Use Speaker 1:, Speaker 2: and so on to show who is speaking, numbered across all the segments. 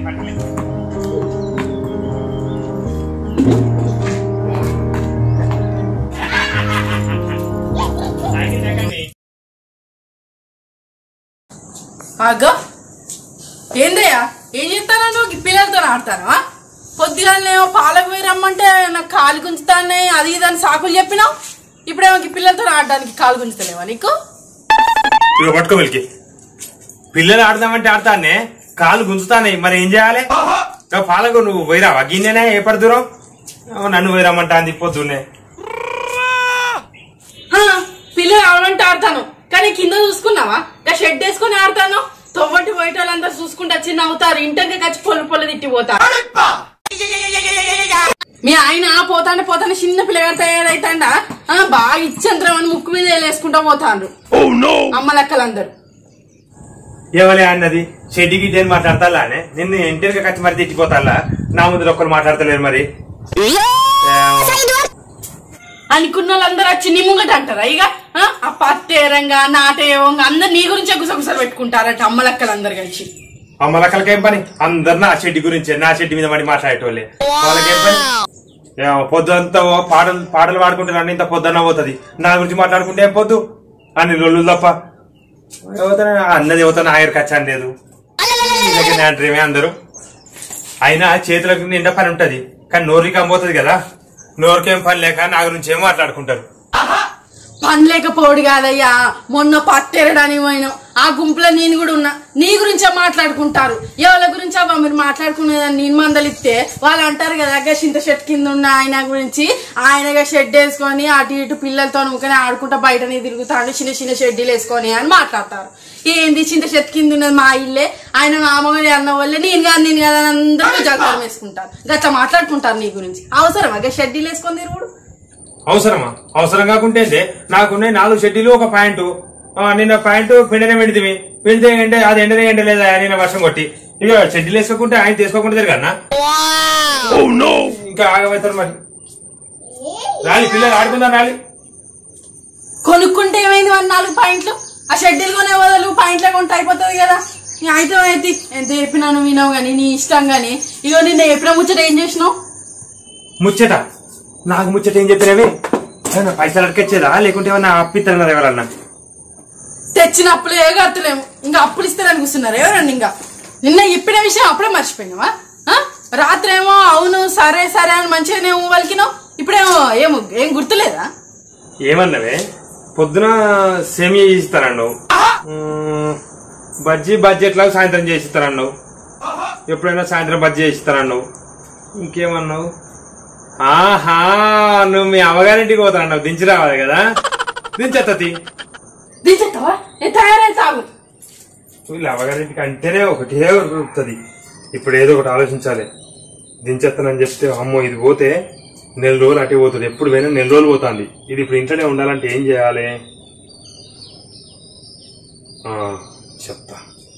Speaker 1: అగ్గ ఏందయ్యా ఏం చేస్తాను నువ్వు పిల్లలతో ఆడతాను పొద్దుగానేమో పాలకు పోయి రమ్మంటే నాకు కాలు గుంజుతానే అది ఇది అని సాకులు చెప్పినావు ఇప్పుడేమో ఈ పిల్లలతో ఆడడానికి కాలు గుంజుతలేవా నీకు
Speaker 2: ఇక పట్టుకో వెలికి పిల్లలు ఆడదామంటే ఆడతానే కాలు గుంజుతానే మరి ఏం చేయాలి ఇక పాలకు నువ్వు పోయిరావా గిన్నెనే ఏ పడుతురావు నన్ను పోయిరామంటా అంది పొద్దున్నే
Speaker 1: హా, పిల్లలు ఆడమంటే ఆడతాను కానీ కింద చూసుకున్నావా ఇంకా షెడ్ వేసుకొని ఆడతాను తొవ్వటి పోయేటోళ్ళంతా చూసుకుంటూ వచ్చి నవ్వుతారు ఇంటర్కి వచ్చి పొల్లు పొల్లు తిట్టిపోతారు మీ ఆయన పోతాంటే పోతానే చిన్న పిల్లగాడు తయారైతాండా ఆ, బాగా ఇచ్చంతరం అని ముక్కు మీద వేసుకుంటా పోతాండ్రు అమ్మ లెక్కలందరూ
Speaker 2: ఏమలే అన్నది షెడ్డి గిడ్డి అని మాట్లాడతాలా నిన్ను ఇంటికి కచ్చి మరి తిట్టిపోతాలా నా ముందు ఒక్కరు మాట్లాడతలేరు మరి ఏమో.
Speaker 1: అనుకున్న వాళ్ళందరూ వచ్చి నీ ముంగట అంటారా ఇక ఆ? ఆ పత్తేరంగా నాటేయంగా అందరు నీ గురించే గుసగుసలు పెట్టుకుంటారట అమ్మ లెక్కలందరు కలిసి
Speaker 2: అమ్మ లెక్కలకేం పని అందరు నా షెడ్డి గురించే నా షెడ్డి మీద పడి మాట్లాడేటోళ్ళే వాళ్ళకేం పని ఏమో పొద్దుంతా ఓ పాటలు పాటలు పాడుకుంటారు ఇంత పొద్దున్న పోతుంది నా గురించి మాట్లాడుకుంటే ఏం పొద్దు అని లొల్లు తప్ప యువతన అన్నది యువతన ఆఖరికి వచ్చాను లేదు వీళ్ళకి అంటారేమే అందరూ అయినా చేతులకు నిండా పని ఉంటది కానీ నోరుకి అమ్మవుతుంది కదా నోరుకేం పని లేక నా గురించి ఏం మాట్లాడుకుంటారు
Speaker 1: పని లేకపోడు కాదయ్యా మొన్న పత్తెరడానికి పోయినాం ఆ గుంపులో నేను కూడా ఉన్నా నీ గురించే మాట్లాడుకుంటారు ఎవరి గురించి అవ్వ మీరు మాట్లాడుకునేదని నేను మందలిస్తే వాళ్ళు అంటారు కదా అగ్గ చింత షెట్ కింద ఉన్న ఆయన గురించి ఆయనగా షెడ్ వేసుకొని అటు ఇటు పిల్లలతో నువ్వుకొని ఆడుకుంటా బయటనే తిరుగుతాడు చిన్న చిన్న షెడ్యూల్ వేసుకొని అని మాట్లాడతారు ఏంది చింత షెట్ కింద ఉన్నది మా ఇల్లే ఆయన మామగారి అన్న వల్లే నేను కాదు నేను కాదు అని అందరూ జలకారం వేసుకుంటారు గట్లా మాట్లాడుకుంటారు నీ గురించి అవసరం అగ్గ షెడ్యూల్ వేసుకొని తిరుగుడు
Speaker 2: అవసరమా అవసరం కాకుంటే నాకున్నాయి నాలుగు షెడ్యూలు ఒక ప్యాంటు ఆ, నిన్న ప్యాంటు పిండనే పిండితివి పిండితే ఎండే అది ఎండనే ఎండలేదా నిన్న వర్షం కొట్టి ఇక షెడ్యూల్ వేసుకోకుంటే ఆయన తీసుకోకుండా తిరగన్నా ఇంకా ఆగమవుతారు మరి రాలి పిల్లలు ఆడుకుందా రాలి
Speaker 1: కొనుక్కుంటే ఏమైంది మరి నాలుగు పాయింట్లు ఆ షెడ్యూల్ కొనే బదులు పాయింట్లే కొంటే అయిపోతుంది కదా నీ అయితే అయితే ఎంత చెప్పినాను వినావు గానీ నీ ఇష్టం గానీ ఇగో నిన్న ఎప్పుడో ముచ్చట ఏం చేసినావు
Speaker 2: ముచ్చట నాకు ముచ్చట ఏం చెప్పినవి ఏమన్నా పైసలు అడకొచ్చేదా లేకుంటే ఏమన్నా అప్పిస్తున్నారు ఎవరన్నా
Speaker 1: తెచ్చిన అప్పులు ఏ కట్టలేము ఇంకా అప్పులు ఇస్తారని కూర్చున్నారు ఎవరండి ఇంకా నిన్న చెప్పిన విషయం అప్పుడే మర్చిపోయినావా ఆ? రాత్రేమో అవును సరే సరే అని మంచిగానే వలికినావు ఇప్పుడేమో ఏమో ఏం గుర్తులేదా
Speaker 2: ఏమన్నవే పొద్దున సేమియా ఇస్తానన్నావు మ్మ్, బజ్జీ బజ్జీ ఎట్లా సాయంత్రం చేసి ఇస్తానన్నావు ఎప్పుడైనా సాయంత్రం బజ్జీ చేసి ఇస్తానన్నావు ఇంకేమన్నావు ఆహా నువ్వు మీ అమ్మగారింటికి పోతానన్నావు దించి రావాలి కదా దించేత్తది
Speaker 1: దించేస్తావా ఏ తయారై తాగు
Speaker 2: వీళ్ళు అమ్మగారింటికి అంటేనే ఒకటే ఉరుకుతుంది ఇప్పుడు ఏదో ఒకటి ఆలోచించాలి దించేస్తానని చెప్తే అమ్మో ఇది పోతే నెల రోజులు అటే పోతుంది ఎప్పుడు పోయినా నెల రోజులు పోతుంది ఇది ఇప్పుడు ఇంట్లోనే ఉండాలంటే ఏం చేయాలి ఆ, చెప్తా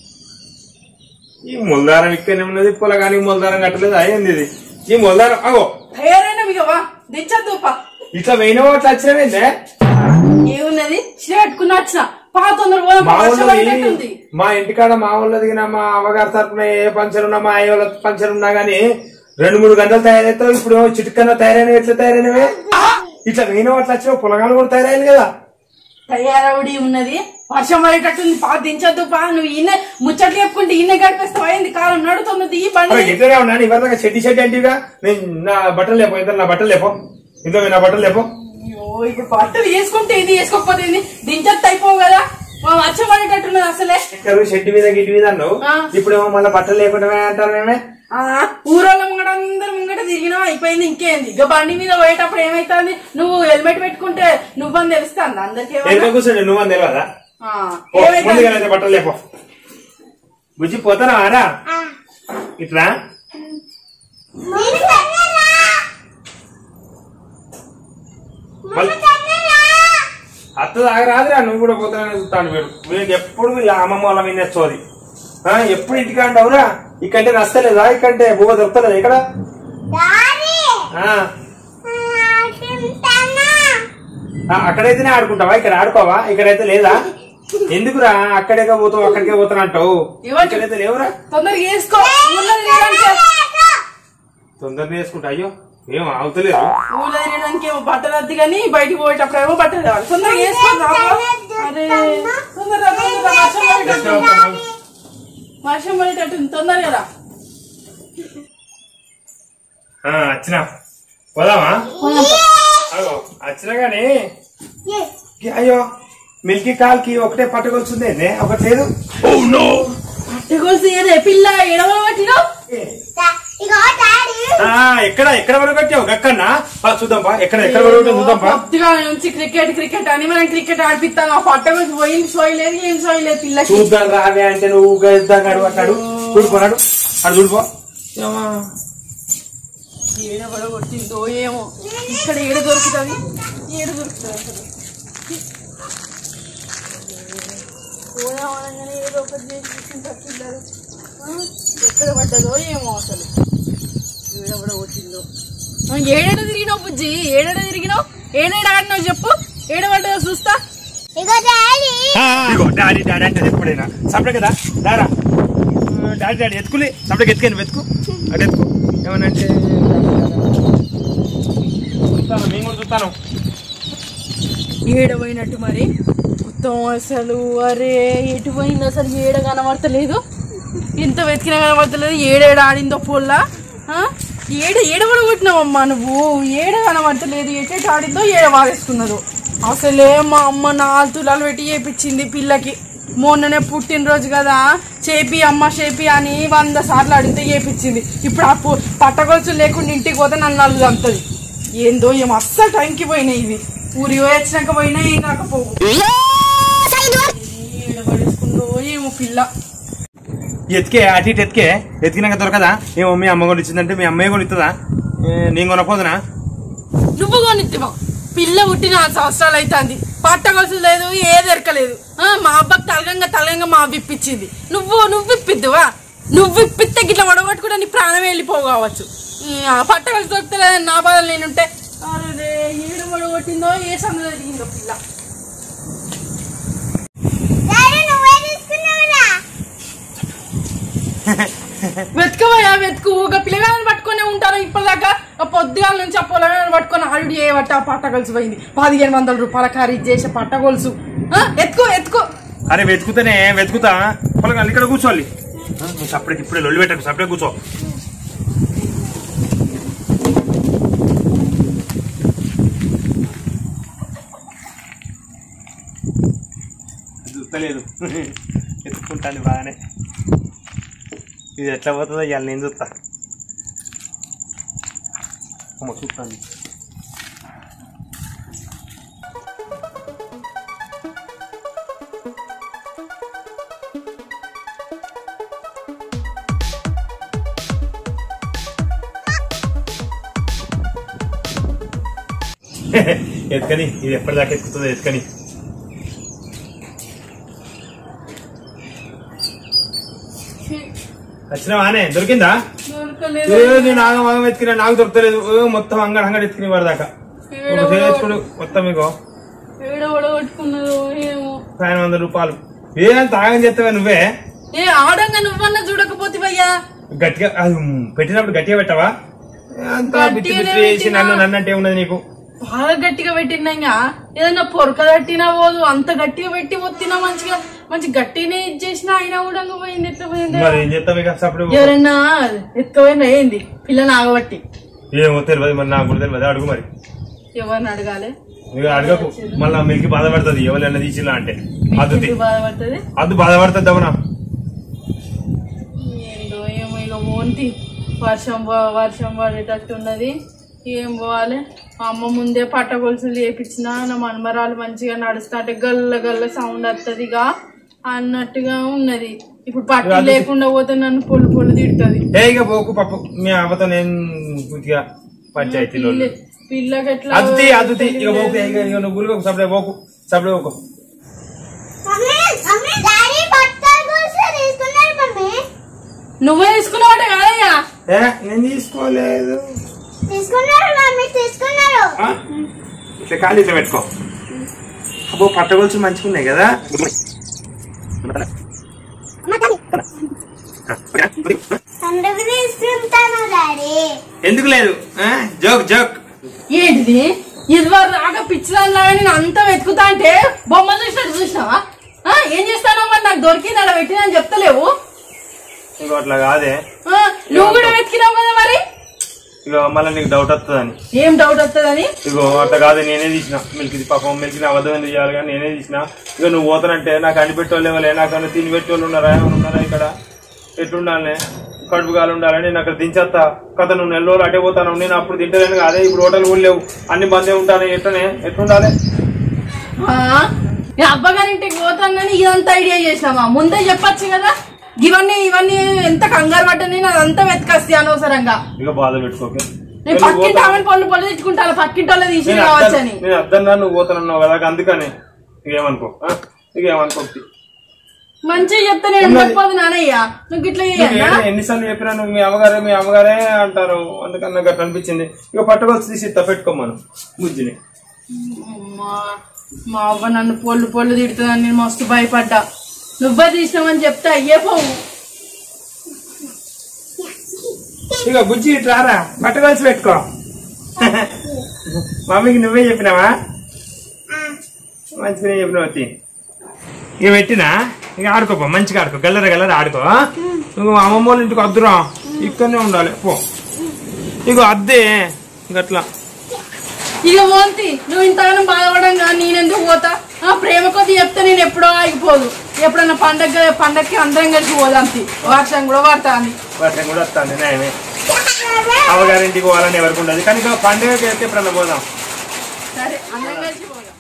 Speaker 2: ఈ మొలదారం ఇక్కడనే ఉన్నది పొలగానికి మొలదారం కట్టలేదు అయ్యింది ఇది ఈ మొలదారం అగో
Speaker 1: తయారైనా మిగవా దించద్దు పా
Speaker 2: ఇట్లా పోయిన అట్లా వచ్చినవేందే
Speaker 1: ఏమున్నది చీర కట్టుకుని వచ్చిన పా తొందర పోదాం,
Speaker 2: మా
Speaker 1: వర్షం
Speaker 2: ఊళ్ళోది
Speaker 1: పడేటట్టుంది.
Speaker 2: మా ఇంటికాడ మా ఊళ్ళోది గిన మా అమ్మగారి తరపున ఏ పంచర్ ఉన్నా మా అయ్య వాళ్ళ పంచర్ ఉన్నా గానీ రెండు మూడు గంటలు తయారవుతావు ఇప్పుడు చిటికన్నా తయారైనవి ఎట్లా తయారైనవే ఇట్లా పోయిన అట్లా వచ్చిన పొలగాలు కూడా తయారైంది కదా
Speaker 1: తయారవుడి ఉన్నది వర్షం పడేటట్టుంది పా దించద్దు పా నువ్వు ఈయన ముచ్చట్లు చెప్పుకుంటే ఈయన గడిపేస్తావు అయింది కాలం నడుతున్నది ఈ బండి
Speaker 2: అరే ఎట్లనే ఉన్నాను ఇవరిదాకా చెడ్డి చెడ్డి అంటివిగా నేను నా బట్టలు లేపో ఇద్దరు నా బట్టలు లేపో ఇంట్లో నా బట్టలు లేపో
Speaker 1: అయ్యో ఇప్పుడు బట్టలు వేసుకుంటే ఇది వేసుకోకపోతే ఇది దించద్దు అయిపోవు కదా మా వర్షం పడేటట్టున్నది అసలే
Speaker 2: ఇక్కడ షెడ్ మీద గిడ్డి మీద అన్నావు
Speaker 1: ఆ.
Speaker 2: ఇప్పుడేమో మళ్ళీ బట్టలు లేకుండా అంటారు మేమే
Speaker 1: ఆ ఊరోళ్ళ ముంగట అందరు ముంగట తిరిగినా అయిపోయింది ఇంకేంది ఇక బండి మీద పోయేటప్పుడు ఏమైతుంది నువ్వు హెల్మెట్ పెట్టుకుంటే నువ్వని తెలుస్తాను అందరికి
Speaker 2: ఎంత కూర్చోండి నువ్వు అని తెలియదా ఓ,
Speaker 1: ఏమైతుంది
Speaker 2: ముందుగా అయితే బట్టలు లేపో బుజ్జి పోతానా ఆరా ఇట్లా మళ్ళీ అత్త రాదురా నువ్వు కూడా పోతానని చూస్తాను వీడు వీడికి ఎప్పుడు వీళ్ళ అమ్మమ్మ వాళ్ళ మీద సోది ఆ, ఎప్పుడు ఇంటికి అంటావురా ఇకంటే నచ్చలేదా ఇకంటే బువ్వ దొరుకుతలేదా ఇక్కడ ఆ, ఆ, అక్కడైతేనే ఆడుకుంటావా ఇక్కడ ఆడుకోవా ఇక్కడైతే లేదా ఎందుకురా అక్కడే పోతావు అక్కడికే పోతాను అంటావు
Speaker 1: ఇవ్వండి.
Speaker 2: ఇక్కడైతే లేవురా
Speaker 1: తొందరగా వేసుకో ఉన్నది లేదా?
Speaker 2: తొందరగా వేసుకుంటా అయ్యో ఏం అవుతలేదు
Speaker 1: ఊళ్ళో తిరగడానికి ఏమో బట్టలు వద్దు కానీ బయటికి పోయేటప్పుడు ఏమో బట్టలు కావాలి తొందరగా వేసుకోండి రా బాబు. అరే తొందరగా తొందరగా వర్షం పడేటట్టు వర్షం పడేటట్టు తొందరగా రా
Speaker 2: ఆ, వచ్చినా పోదామా అగో వచ్చినా గానీ కి- అయ్యో మిల్కీ కాల్కి ఒకటే పట్టుకొచ్చింది ఒకటి లేదు
Speaker 1: పట్టుకోసి ఏదే పిల్ల ఎడవ పట్టినా
Speaker 3: ఇగో డాడీ
Speaker 2: ఆ, ఎక్కడ ఎక్కడ వరకొట్టావు గక్కన్నా పా, చూద్దాం పా ఎక్కడ ఎక్కడ వరకు చూద్దాం పా
Speaker 1: కొద్దిగా నుంచి క్రికెట్ క్రికెట్ అని మనం క్రికెట్ ఆడిపిస్తాం ఆ పట్టకొచ్చి పోయింది సోయలేదు ఏం సోయలేదు పిల్లకి
Speaker 2: చూద్దాం రావే అంటే నువ్వు గెలుద్దాం అడు అట్టాడు చూడుకోనాడు అడు చూడుకో
Speaker 1: ఏడ కూడా కొట్టిందో ఏమో ఇక్కడ ఏడ దొరుకుతుంది ఏడ దొరుకుతుంది అసలు పోదామనగానే ఏదో ఒకటి చేసి కూర్చుంటారు పిల్లలు ఆ, ఎక్కడ పడ్డదో ఏమో అసలు ఏడ కూడా కొట్టిందో ఆ, ఏడేడ తిరిగినావు బుజ్జి ఏడేడ తిరిగినావు ఏడేడ ఆడినావు చెప్పు ఏడ పడ్డదో చూస్తా
Speaker 3: ఇగో డాడీ
Speaker 2: ఇగో డాడీ డాడీ అంటే ఎప్పుడైనా సపడే కదా దారా ఆ, డాడీ డాడీ ఎత్తుకులే సపడకి ఎత్తుకొని వెతుకు అటు ఎత్తుకు ఏమనంటే చూస్తాను మేము కూడా చూస్తాను
Speaker 1: ఏడవైనట్టు మరి మొత్తం అసలు అరే ఎటు పోయింది అసలు ఏడ కనబడతలేదు ఎంత వెతికినా కనబడతలేదు ఏడేడ ఆడిందో పొల్ల ఆ? ఏడ ఏడ కొట్టినావమ్మా నువ్వు ఏడ కనబడతలేదు ఎటెటు ఆడిందో ఏడ వారేసుకున్నదో అసలే మా అమ్మ నాలుగు తులాలు పెట్టి చేపించింది పిల్లకి మొన్ననే పుట్టినరోజు కదా చేపి అమ్మ చేపి అని వంద సార్లు అడిగితే చేపించింది ఇప్పుడు ఆ పు- పట్టగొలుసు లేకుండా ఇంటికి పోతే నన్ను నలుగు చంపుతుంది ఏందో ఏం అస్సలు టైంకి పోయినాయి ఇవి ఊరి పోయి వచ్చినాక పోయినా ఏం కాకపోవు ఏడబడేసుకుందో ఏమో పిల్ల
Speaker 2: ఎతికే అటు ఇటు ఎతికే ఎతికినాక దొరకదా ఏమో మీ అమ్మ కూడా ఇచ్చిందంటే మీ అమ్మాయి కూడా ఇస్తుందా ఏ, నేను కొనపోదునా
Speaker 1: నువ్వు కొనిత్తివా పిల్ల పుట్టిన ఆరు సంవత్సరాలు అవుతుంది పట్టగొలుసు లేదు ఏది ఎరకలేదు ఆ, మా అబ్బకి తలగంగా తలగంగా మా అవ్వ ఇప్పించింది నువ్వు నువ్వు ఇప్పిద్దువా నువ్వు ఇప్పిస్తే గిట్ల వడగొట్టుకుంటే నీ ప్రాణం వెళ్ళిపోవు కావచ్చు పట్టగొలుసు దొరుకుతలేదని నా బాధలు నేనుంటే అరే ఏడు వడగొట్టిందో ఏ సందులో తిరిగిందో పిల్ల
Speaker 3: డాడీ నువ్వే తీసుకున్నావురా
Speaker 1: వెతుకవయ్యా వెతుకు ఒక పిల్లగాలను పట్టుకొని ఉంటారు ఇప్పటిదాకా ఆ పొద్దుగాల నుంచి ఆ పొలగాలను పట్టుకొని ఆడు చేయబట్టి ఆ పట్టగొలుసు పోయింది పదిహేను వందల రూపాయల ఖరీదు చేసే పట్టగొలుసు ఆ, ఎత్తుకో ఎత్తుకో
Speaker 2: అరే వెతుకుతానే వెతుకుతా పొలగాలి ఇక్కడ కూర్చోవాలి ఆ, నువ్వు సపరేట్ ఇప్పుడే లొల్లి పెట్టకు సపరేట్ కూర్చో చూస్తలేదు ఎత్తుకుంటాను బాగానే ఇది ఎట్లా పోతుందో ఇవాళ నేను చూస్తా అమ్మ చూస్తాను ఎత్తుకని ఇది ఎప్పటిదాకా ఎత్తుతుందో ఎత్తుకని వచ్చినావానే దొరికిందా
Speaker 1: దొరకలేదు
Speaker 2: ఏ, నేను ఆగం ఆగం ఎత్తుకున్నా నాకు దొరకలేదు ఏ, మొత్తం అంగడి అంగడి ఎత్తుకుని వాడదాకా ఒక ఎత్తుకుడు మొత్తం ఇగో
Speaker 1: ఏడ వడగొట్టుకున్నదో ఏమో
Speaker 2: పైన వంద రూపాయలు ఏ అంత ఆగం చేస్తావా నువ్వే
Speaker 1: ఏ ఆడంగా నువ్వన్నా చూడకపోతివయ్యా
Speaker 2: గట్టిగా అది పెట్టినప్పుడు గట్టిగా పెట్టావా అంత బిత్తి
Speaker 1: గట్టిగానే
Speaker 2: బిత్తి చేసి
Speaker 1: పెట్టినా.
Speaker 2: నన్ను నన్నంటే ఉన్నది నీకు
Speaker 1: బాగా గట్టిగా పెట్టినా ఏదన్నా పొరక తట్టినా పోదు అంత గట్టిగా పెట్టి ఒత్తినా మంచిగా మంచి గట్టినే ఇది చేసినా అయినా కూడా ఇంకా పోయింది ఎట్లా పోయింది
Speaker 2: మరి ఏం చేస్తావు ఇక అప్పుడు
Speaker 1: ఎవరైనా ఎత్తుకపోయినా ఏంది పిల్లని ఆగబట్టి
Speaker 2: ఏమో తెలియదు మరి నాకు కూడా తెలియదు అడుగు మరి
Speaker 1: ఎవరిని అడగాలి
Speaker 2: ఇక అడగకు మళ్ళా మీకు బాధపడుతుంది ఎవరైనా తీసిలా అంటే అద్దుతి
Speaker 1: ఎందుకు బాధపడుతుంది
Speaker 2: అద్దు బాధపడుతుంది అవునా
Speaker 1: ఏందో ఏమో ఇక మోంతి వర్షం ప- వర్షం పడేటట్టు ఉన్నది ఏం పోవాలి మా అమ్మ ముందే పట్ట గొలుసులు చేపించిన నా మనమరాలు మంచిగా నడుస్తా అంటే గల్ల గల్ల సౌండ్ వస్తుందిగా అన్నట్టుగా ఉన్నది ఇప్పుడు పట్టు లేకుండా పోతే నన్ను పొలు పొలు తిడుతుంది
Speaker 2: ఏ ఇక పోకు పప్పు మీ అవ్వతో నేను పూర్తిగా పంచాయతీలో
Speaker 1: పిల్లకి ఎట్లా
Speaker 2: అద్దుతి అద్దుతి ఇక పోకు ఇక ఇక నువ్వు గురికోకు సపడే పోకు సపడే పోకు
Speaker 3: మమ్మీ మమ్మీ డాడీ బట్టలు కోసం తీసుకున్నారు మమ్మీ
Speaker 1: నువ్వే తీసుకున్నావట కాదయ్యా
Speaker 2: ఏ నేను తీసుకోలేదు
Speaker 3: తీసుకున్నారు మమ్మీ తీసుకున్నారు
Speaker 2: ఆ? ఇట్లా ఖాళీ ఇట్లా పెట్టుకో అబ్బో పట్టగొలుసు మంచిగా ఉన్నాయి కదా
Speaker 3: అందుకు తీసుకుంటాను డాడీ డాడీ
Speaker 2: ఎందుకు లేదు ఆ? జోక్ జోక్
Speaker 1: ఏంటిది ఇదివరకు రాక పిచ్చిదానిలాగా నేను అంతా వెతుకుతా అంటే బొమ్మ చూసినట్టు చూసినావా ఆ, ఏం చేస్తానో మరి నాకు దొరికింది అక్కడ పెట్టినా అని చెప్తలేవు
Speaker 2: ఇంకో అట్లా కాదే
Speaker 1: ఆ, నువ్వు కూడా వెతికినావు కదా మరి
Speaker 2: ఇగో మళ్ళీ నీకు డౌట్ వస్తుందని
Speaker 1: ఏం డౌట్ వస్తుందని
Speaker 2: ఇగో అట్లా కాదు నేనే తీసిన మిల్కి పాపం మిల్కిని అబద్ధం చేయాలి కానీ నేనే తీసిన ఇక నువ్వు పోతానంటే నాకు అన్ని పెట్టోళ్ళు ఎవరే నాకు తిని పెట్టోళ్ళు ఉన్నారా ఎవరు ఉన్నారా ఇక్కడ ఎట్లుండాలి కడుపు గాలి ఉండాలని నేను అక్కడ దించేస్తా కథ నువ్వు నెల రోజులు అటే పోతాను నేను అప్పుడు తింటలేను అదే ఇప్పుడు హోటల్ కూడా లేవు అన్ని బందే ఉంటాను ఎట్లనే ఎట్లుండాలి
Speaker 1: ఆ, నేను అబ్బగారింటికి పోతానని ఇదంతా ఐడియా చేసినావా ముందే చెప్పొచ్చు కదా ఇవన్నీ ఇవన్నీ ఎంత కంగారు పడ్డా నేను అదంతా వెతకస్తి అనవసరంగా
Speaker 2: ఇక బాధ పెట్టుకోకే
Speaker 1: నేను పక్కింటి ఆమెను పళ్ళు పళ్ళు తెచ్చుకుంటాను పక్కింటి వాళ్ళ తీసి
Speaker 2: నేను
Speaker 1: కావచ్చని
Speaker 2: అర్థం- నేను అర్థం రా నువ్వు పోతానన్నావు కదా అందుకని ఇక ఏమనుకో ఆ? ఇక ఏమనుకో
Speaker 1: మంచిగా చెప్తే నేను ఉండకపోదు నానయ్య నువ్వు ఇట్లా
Speaker 2: నువ్వు
Speaker 1: చేయన్నా
Speaker 2: ఏ- ఎన్నిసార్లు చెప్పినా నువ్వు మీ అమ్మగారే మీ అమ్మగారే అంటారు అందుకని నాకు అట్లా అనిపించింది ఇక పట్టుకొచ్చి తీసి ఇస్తా పెట్టుకోమను బుజ్జిని
Speaker 1: అమ్మా, మా అవ్వ నన్ను పొల్లు పొల్లు తిడుతుందని నేను మస్తు భయపడ్డా నువ్వే తీసినావని చెప్తే అయ్యే పోవు
Speaker 2: ఇక బుజ్జి ఇట్లా రారా పట్టుకొచ్చి పెట్టుకో మమ్మీకి నువ్వే చెప్పినావా మంచిగానే చెప్పినావు తీ. ఇక పెట్టినా ఇక ఆడుకోపో మంచిగా ఆడుకో గల్లర గల్లర ఆడుకో నువ్వు అమ్మమ్మ వాళ్ళ ఇంటికి వద్దురా ఇక్కడనే ఉండాలి పో ఇక అద్దే ఇక అట్లా
Speaker 1: ఇక మోంతి నువ్వు ఇంతగానో బాధపడంగా నేనెందుకు పోతా ఆ ప్రేమ కొద్ది చెప్తే నేను ఎప్పుడో ఆగిపోదు ఎప్పుడన్నా పండగ పండగకి అందరం కలిసి పోదాంతి వర్షం కూడా పడతాంది
Speaker 2: వర్షం కూడా వస్తుంది నేనే అమ్మగారింటికి పోవాలని ఎవరికి ఉండదు కానీ ఇక పండుగకి అయితే ఎప్పుడన్నా పోదాం
Speaker 1: సరే అందరం కలిసి పోదాం